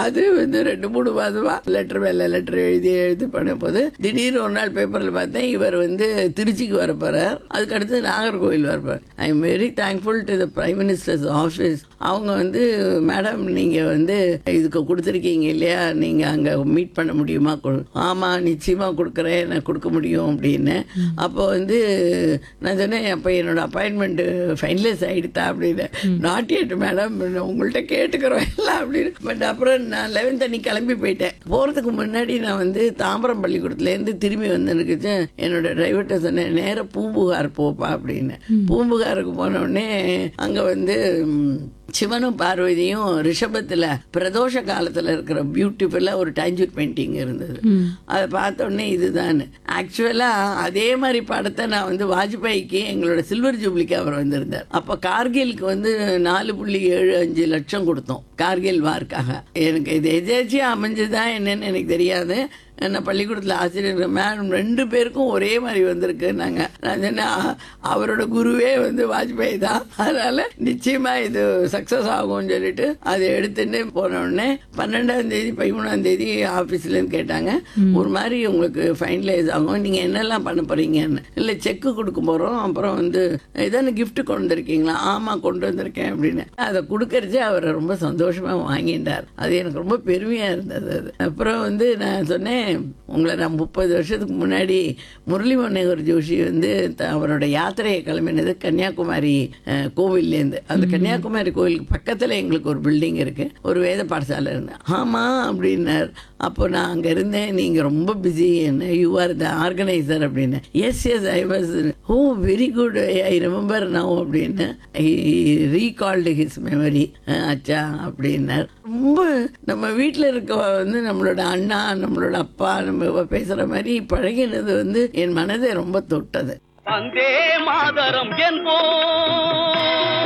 அது வந்து ரெண்டு மூணு மாதமா லெட்டர் மேல லெட்டர் எழுதி எழுதி பண்ண போது திடீர்னு ஒரு நாள் பேப்பர்ல பார்த்தேன் இவர் வந்து திருச்சிக்கு வர போறார் அதுக்கு அடுத்து நாகர்கோவில் வரப்பார் I am very thankful to the prime minister's office அவங்க வந்து மேடம் நீங்க வந்து இதுக்கு கொடுத்துருக்கீங்க இல்லையா நீங்க அங்க மீட் பண்ண முடியுமா கொடு- ஆமா நிச்சயமா கொடுக்குறேன் நான் கொடுக்க முடியும் அப்படின்னு அப்போ வந்து நான் சொன்னேன் அப்போ என்னோட அப்பாயின்மெண்ட் ஃபைனலைஸ் ஆகிடுதா அப்படின்னு நாட் எட் மேடம் உங்கள்கிட்ட கேட்டுக்கிறோம் எல்லாம் அப்படின்னு பட் அப்புறம் நான் லெவன்த் அன்னைக்கு கிளம்பி போயிட்டேன் போகிறதுக்கு முன்னாடி நான் வந்து தாம்பரம் பள்ளிக்கூடத்துலேருந்து திரும்பி வந்து எனக்கு என்னோட டிரைவர்கிட்ட சொன்னேன் நேராக பூம்புகார் போப்பா அப்படின்னு பூம்புகாருக்கு போன உடனே அங்கே வந்து ம், சிவனும் பார்வதியும் ரிஷபத்தில் பிரதோஷ காலத்தில் இருக்கிற பியூட்டிஃபுல்லாக ஒரு டாஞ்சூர் பெயிண்டிங் இருந்தது அதை பார்த்த உடனே இதுதான் ஆக்சுவலாக அதே மாதிரி படத்தை நான் வந்து வாஜ்பாய்க்கு எங்களோட சில்வர் ஜூப்ளிக்கு அவர் வந்திருந்தார் அப்போ கார்கிலுக்கு வந்து நாலு புள்ளி ஏழு அஞ்சு லட்சம் கொடுத்தோம் கார்கில் வார்க்காக எனக்கு இது எதேச்சியாக அமைஞ்சுதான் என்னன்னு எனக்கு தெரியாது என்ன பள்ளிக்கூடத்தில் ஆசிரியர் மேடம் ரெண்டு பேருக்கும் ஒரே மாதிரி வந்திருக்கு நாங்கள் நான் சொன்னேன் "அ- அவரோட குருவே வந்து வாஜ்பாய் தான் அதனால நிச்சயமா இது சக்ஸஸ் ஆகும்னு சொல்லிட்டு அதை எடுத்துட்டு போன உடனே பன்னெண்டாம் தேதி பதிமூணாம் தேதி ஆஃபீஸ்லேருந்து கேட்டாங்க ஒரு மாதிரி உங்களுக்கு ஃபைனலைஸ் ஆகும் நீங்கள் என்னெல்லாம் பண்ண போறீங்கன்னு இல்லை செக்கு கொடுக்க போகிறோம் அப்புறம் வந்து ஏதாவது gift கொண்டு வந்திருக்கீங்களா ஆமாம் கொண்டு வந்திருக்கேன் அப்படின்னு அதை கொடுக்கறச்சே அவர் ரொம்ப சந்தோஷமாக வாங்கிட்டார் அது எனக்கு ரொம்ப பெருமையாக இருந்தது அது அப்புறம் வந்து நான் சொன்னேன் உங்களை நான் முப்பது வருஷத்துக்கு முன்னாடி முரளி மனோகர் ஜோஷி வந்து த- அவரோட யாத்திரையை கிளம்பினது கன்னியாகுமரி அஹ், கோவில்லேருந்து அந்த கன்னியாகுமரி கோவிலுக்கு பக்கத்தில் எங்களுக்கு ஒரு பில்டிங் இருக்கு ஒரு வேத பாடசாலை இருந்தேன் ஆமாம் அப்படின்னார் அப்போ நான் அங்கே இருந்தேன் நீங்கள் ரொம்ப பிஸி என்ன யூ ஆர் த ஆர்கனைசர் அப்படின்னு yes yes I was oh very good I remember now அப்படின்னு ஐ ரீகால்டு ஹிஸ் மெமரி அச்சா அப்படின்னார் ரொம்ப நம்ம வீட்டில் இருக்க வந்து நம்மளோட அண்ணா நம்மளோட அப்பா நம்ம பேசுகிற மாதிரி பழகினது வந்து என் மனதை ரொம்ப தொட்டது வந்தே மாதரம் என்போம்